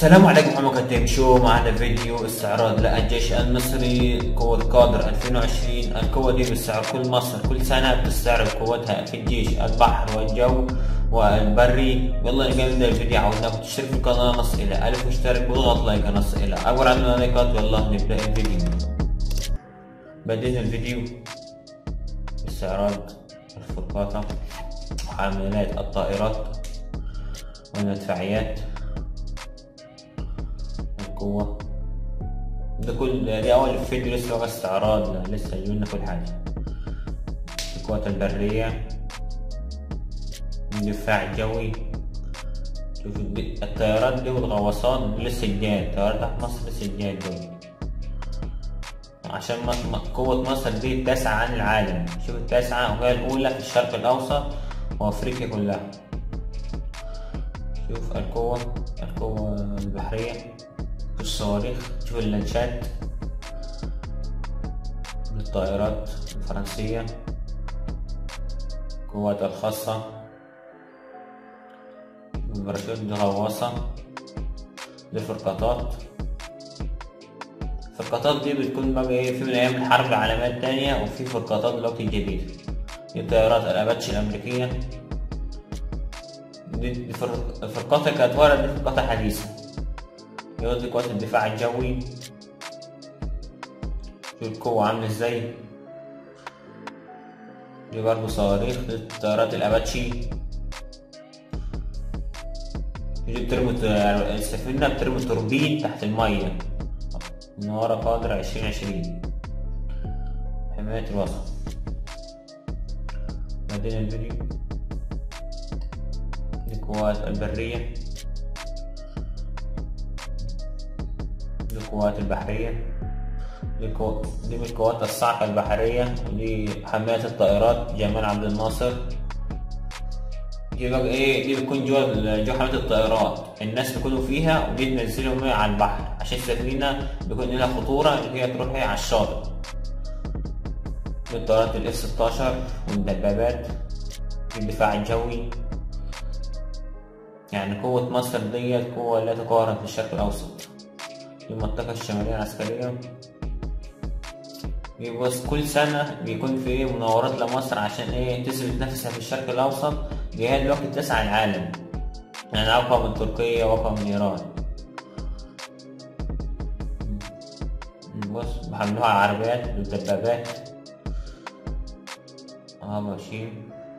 السلام عليكم محمد كتيب شو معنا فيديو استعراض للجيش المصري قوة قادر 2020 القوة دي بتستعرض كل مصر كل سنة بتستعرض قوتها في الجيش البحر والجو والبري يلا نبدأ الفيديو عاوزناكم تشترك في القناة نص إلى ألف مشترك واضغط لايك نص إلى أكبر عدد من اللايكات يلا نبدأ الفيديو بدينا الفيديو استعراض الفرقاطة وحاملات الطائرات والمدفعيات القوة ده كل دي أول فيديو لسه بقى استعراض لسه جبنا كل حاجة القوات البرية الدفاع الجوي شوف الطيارات دي والغواصات لسه جاية الطيارات تحت مصر لسه جاية دول عشان قوة مصر دي التاسعة عن العالم شوف التاسعة وهي الأولى في الشرق الأوسط وأفريقيا كلها شوف القوة القوة البحرية الصواريخ شوف اللانشات الطائرات الفرنسية القوات الخاصة الباراشوت دي غواصة دي فرقاطات الفرقاطات دي بتكون بقى ايه في من ايام الحرب العالمية التانية وفي فرقاطات دلوقتي جديدة دي طيارات الاباتشي الامريكية دي, دي الفرقاطة اللي كانت ورا دي فرقاطة حديثة يقول لك قوات الدفاع الجوي شوف القوة عاملة ازاي دي برضه صواريخ طيارات الاباتشي دي بترمي السفينة بترمي توربين تحت المية من ورا قادر عشرين عشرين حماية الوسط بعدين الفيديو دي القوات البرية دي القوات البحرية دي, كو... دي من القوات الصاعقة البحرية ودي حماية الطائرات جمال عبد الناصر دي بقى ايه دي بتكون جوا جوا حماية الطائرات الناس بيكونوا فيها ودي تنزلهم على البحر عشان السفينة بيكون لها خطورة ان هي تروح هي على الشاطئ دي الطائرات الاف 16 والدبابات دي الدفاع الجوي يعني قوة مصر ديت قوة لا تقارن في الشرق الأوسط في المنطقة الشمالية العسكرية بس كل سنة بيكون في إيه مناورات لمصر عشان إيه تثبت نفسها في الشرق الأوسط دي هي دلوقتي تسعى العالم يعني أقوى من تركيا وأقوى من إيران بص بحملوها على عربيات بالدبابات اه ماشيين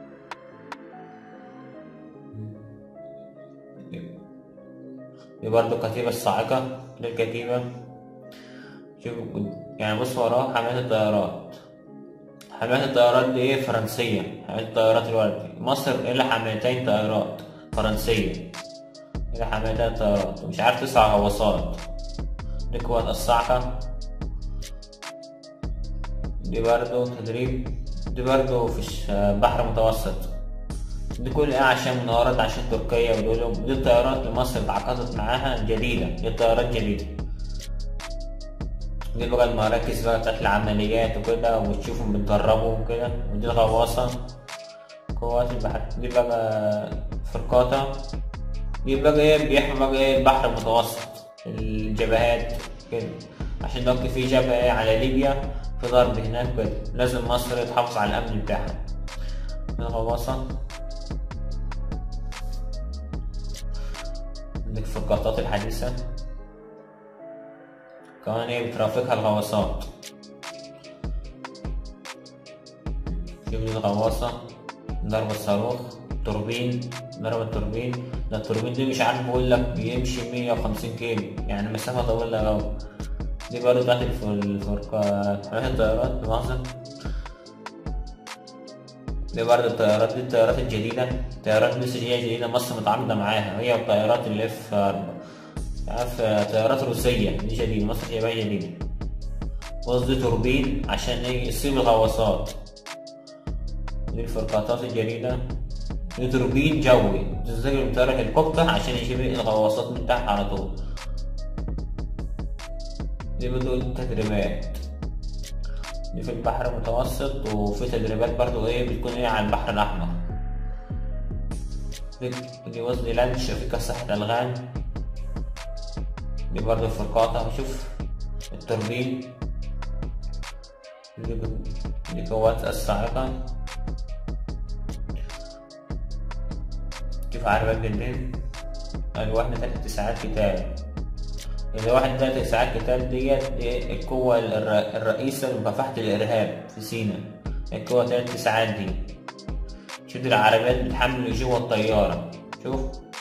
دي برضه الكتيبة الصاعقة للكتيبة شوف يعني بص وراه حماية الطيارات حماية الطيارات دي ايه فرنسية حماية الطيارات الوردي مصر إلى حمايتين طيارات فرنسية إلى حمايتين طيارات ومش عارف تسع غواصات دي قوات الصاعقة دي برضه تدريب دي برضه في البحر المتوسط دي كل ايه عشان مناورات عشان تركيا ودول دي الطيارات اللي مصر اتعاقدت معاها جديدة دي طيارات جديدة دي بقى المراكز بقى بتاعت العمليات وكده وتشوفهم بيتدربوا وكده ودي الغواصة قوات البحر دي بقى فرقاطة دي بقى ايه بيحمي بقى ايه البحر المتوسط الجبهات كده عشان دلوقتي في جبهة ايه على ليبيا في ضرب هناك كده لازم مصر تحافظ على الأمن بتاعها الغواصة عندك الفرقاطات الحديثة كمان ايه بترافقها الغواصات شوف دي الغواصة ضرب الصاروخ توربين ضرب التوربين ده التوربين دي مش عارف بقول لك بيمشي مية وخمسين كيلو يعني مسافة طويلة أوي دي برضه بتاعت الفرقة حماية الطيارات مؤاخذة دي برضه الطيارات دي الطيارات الجديدة الطيارات لسه جاية جديدة مصر متعاقدة معاها هي والطيارات اللي في عارف طيارات روسية دي جديدة مصر جايبها جديدة بص دي توربين عشان ايه يصيب الغواصات دي الفرقاطات الجديدة دي توربين جوي تستخدم طيارة هليكوبتر عشان يجيب الغواصات من تحت على طول دي بدون تدريبات دي في البحر المتوسط وفي تدريبات برضو ايه بتكون ايه على البحر الأحمر دي وزن لانش في كاسحة ألغام دي برضه فرقاطة شوف التوربين دي دي قوات الصاعقة شوف عربات بالليل الواحدة تلات تسعات قتال إذا واحد تلات تسعات قتال ديت دي القوة الر- الرئيسة لمكافحة الإرهاب في سيناء القوة تلات تسعات دي شوف دي العربيات بتحمل جوا الطيارة شوف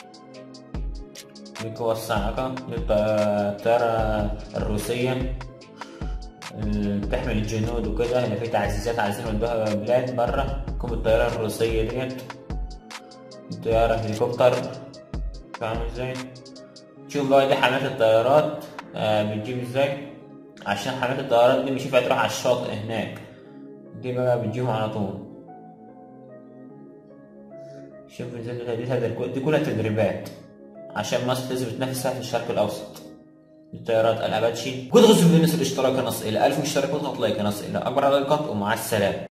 دي القوة الصاعقة دي الط- الطيارة الروسية اللي بتحمل الجنود وكده اللي في تعزيزات عايزين يودوها بلاد برا تكون الطيارة الروسية ديت طيارة هليكوبتر فاهم ازاي؟ شوف بقى دي حملات الطيارات آه بتجيب ازاي؟ عشان حملات الطيارات دي مش ينفع تروح على الشاطئ هناك دي بقى بتجيبهم على طول شوف ازاي دي, دي, دي, دي كلها تدريبات عشان مصر تثبت نفسها في الشرق الأوسط الطيارات الأباتشي قد غزوا بالنسبة للاشتراك نص إلى 1000 مشترك وضغط لايك نص إلى أكبر لايكات ومع السلامة